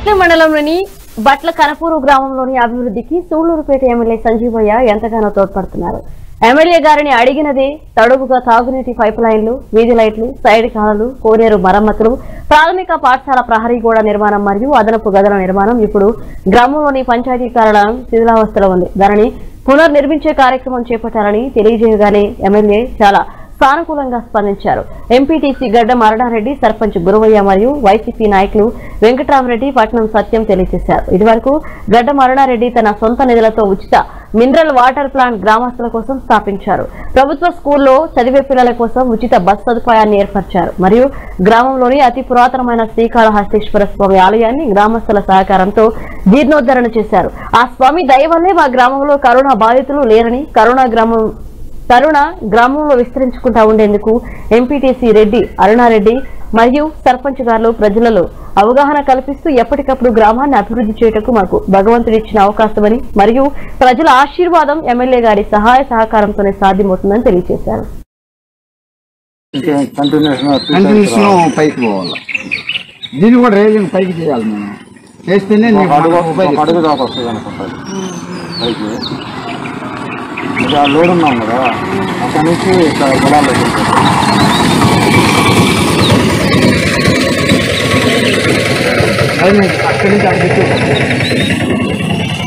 బట్ల మండలంలోని బట్ల కనపూరు గ్రామంలోని అభివృద్ధికి సూళ్లూరుపేట ఎమ్మెల్యే సంజీవయ్య ఎంతగానో తోడ్పడుతున్నారు ఎమ్మెల్యే గారిని అడిగినదే తడువుగా తాగునీటి పైప్ లైన్లు వీధి లైట్లు సైడ్ కాలువలు కోనేరు మరమ్మతులు ప్రాథమిక పాఠశాల ప్రహరీ గోడ నిర్మాణం మరియు అదనపు గదుల నిర్మాణం ఇప్పుడు గ్రామంలోని పంచాయతీ కార్యాలయం శిథిలావస్థలో ఉంది దానిని పునర్నిర్మించే కార్యక్రమం చేపట్టాలని తెలియజేయగానే ఎమ్మెల్యే చాలా సానుకూలంగా స్పందించారు ఎంపీటీసీ గడ్డ మరణారెడ్డి సర్పంచ్ గురువయ్య మరియు వైసీపీ నాయకులు వెంకటరామరెడ్డి పట్నం సత్యం తెలియజేశారు ఇదివరకు గడ్డ మరణారెడ్డి తన సొంత నిధులతో ఉచిత మినరల్ వాటర్ ప్లాంట్ గ్రామస్తుల కోసం స్థాపించారు ప్రభుత్వ స్కూల్లో చదివే పిల్లల కోసం ఉచిత బస్ సదుపాయాన్ని ఏర్పరిచారు మరియు గ్రామంలోని అతి పురాతనమైన శ్రీకాళహస్తీశ్వర స్వామి ఆలయాన్ని గ్రామస్తుల సహకారంతో జీర్ణోద్ధరణ చేశారు ఆ స్వామి దయ వల్లే మా గ్రామంలో కరోనా బాధితులు లేరని కరోనా గ్రామం కరుణ గ్రామంలో విస్తరించుకుంటా ఉండేందుకు ఎంపీటీసీ రెడ్డి అరుణారెడ్డి మరియు సర్పంచ్ గారు ప్రజలలో అవగాహన కల్పిస్తూ ఎప్పటికప్పుడు గ్రామాన్ని అభివృద్ధి చేయటకు మాకు భగవంతుడు ఇచ్చిన అవకాశమని మరియు ప్రజల ఆశీర్వాదం ఎమ్మెల్యే గారి సహాయ సహకారంతోనే సాధ్యమవుతుందని తెలియజేశారు కంటిన్యూషన్ పైకి పోవాలి దీన్ని కూడా రేజింగ్ పైకి చేయాలి మనం చేస్తేనే నీకు అడుగు మనకు ఉపయోగం. అడుగు దాకా వస్తుంది అనుకుంటుంది పైకి ఇంకా లోడ్ ఉన్నాం కదా అక్కడి నుంచి ఇక్కడ పొలాల్లో అది నీకు అక్కడి నుంచి అక్కడికి వచ్చేసి.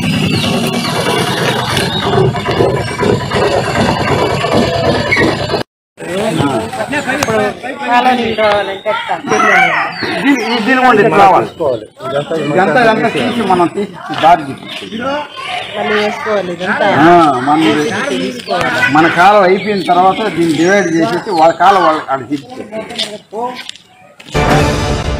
దీని- ఈ- దీని కూడా ఇట్లా రావాలి ఇదంతా ఇదంతా తీసి మనం తీసి దారి తీసి ఆ, మన మన కాలం అయిపోయిన తర్వాత దీన్ని డివైడ్ చేసేసి వాళ్ళ కాలం వాళ్ళకి అక్కడ తీసి